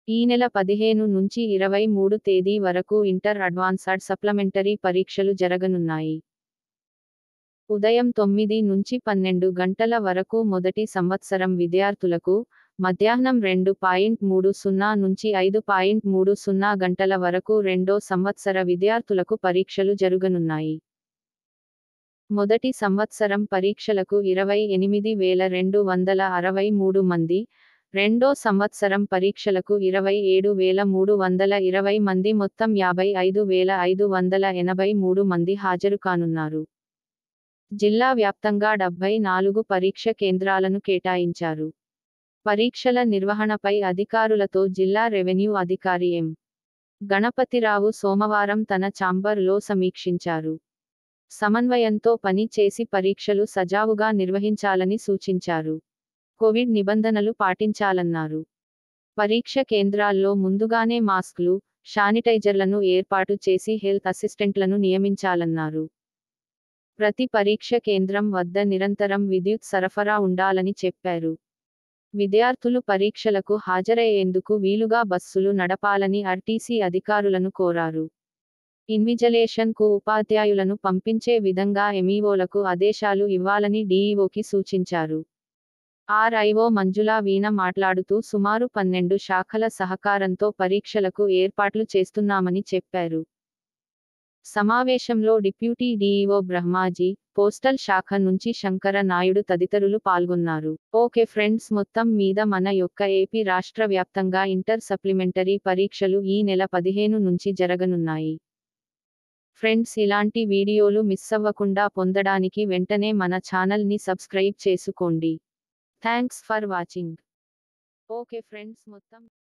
ఈ నెల పదిహేను నుంచి ఇరవై మూడు తేదీ వరకు ఇంటర్ అడ్వాన్స్డ్ సప్లమెంటరీ పరీక్షలు జరగనున్నాయి ఉదయం తొమ్మిది నుంచి పన్నెండు గంటల వరకు మొదటి సంవత్సరం విద్యార్థులకు మధ్యాహ్నం రెండు పాయింట్ మూడు సున్నా నుంచి ఐదు పాయింట్ మూడు సున్నా గంటల వరకు రెండో సంవత్సర విద్యార్థులకు పరీక్షలు జరుగనున్నాయి మొదటి సంవత్సరం పరీక్షలకు ఇరవై ఎనిమిది వేల రెండు వందల అరవై మూడు మంది రెండో సంవత్సరం పరీక్షలకు ఇరవై ఏడు వేల మూడు వందల ఇరవై మంది మొత్తం యాభై ఐదు వేల ఐదు వందల ఎనభై మూడు మంది హాజరు కానున్నారు జిల్లా వ్యాప్తంగా డెబ్బై నాలుగు పరీక్ష కేంద్రాలను కేటాయించారు పరీక్షల నిర్వహణపై అధికారులతో జిల్లా రెవెన్యూ అధికారి ఎం గణపతిరావు సోమవారం తన ఛాంబర్లో సమీక్షించారు సమన్వయంతో పని చేసి పరీక్షలు సజావుగా నిర్వహించాలని సూచించారు కోవిడ్ నిబంధనలు పాటించాలన్నారు పరీక్ష కేంద్రాల్లో ముందుగానే మాస్క్లు శానిటైజర్లను ఏర్పాటు చేసి హెల్త్ అసిస్టెంట్లను నియమించాలన్నారు ప్రతి పరీక్ష కేంద్రం వద్ద నిరంతరం విద్యుత్ సరఫరా ఉండాలని చెప్పారు విద్యార్థులు పరీక్షలకు హాజరయ్యేందుకు వీలుగా బస్సులు నడపాలని ఆర్టీసీ అధికారులను కోరారు ఇన్విజిలేషన్ కు ఉపాధ్యాయులను పంపించే విధంగా ఎంఈఓలకు ఆదేశాలు ఇవ్వాలని డీఈఓకి సూచించారు ఆర్ఐఓ మంజులా వీణ మాట్లాడుతూ సుమారు పన్నెండు శాఖల సహకారంతో పరీక్షలకు ఏర్పాట్లు చేస్తున్నామని చెప్పారు సమావేశంలో డిప్యూటీ డీఈఓ బ్రహ్మాజీ పోస్టల్ శాఖ నుంచి శంకర నాయుడు తదితరులు పాల్గొన్నారు ఓకే ఫ్రెండ్స్ మొత్తం మీద మన యొక్క ఏపీ రాష్ట్ర వ్యాప్తంగా ఇంటర్ సప్లిమెంటరీ పరీక్షలు ఈ నెల పదిహేను నుంచి జరగనున్నాయి ఫ్రెండ్స్ ఇలాంటి వీడియోలు మిస్ అవ్వకుండా పొందడానికి వెంటనే మన ఛానల్ ని సబ్స్క్రైబ్ చేసుకోండి thanks for watching okay friends మొత్తం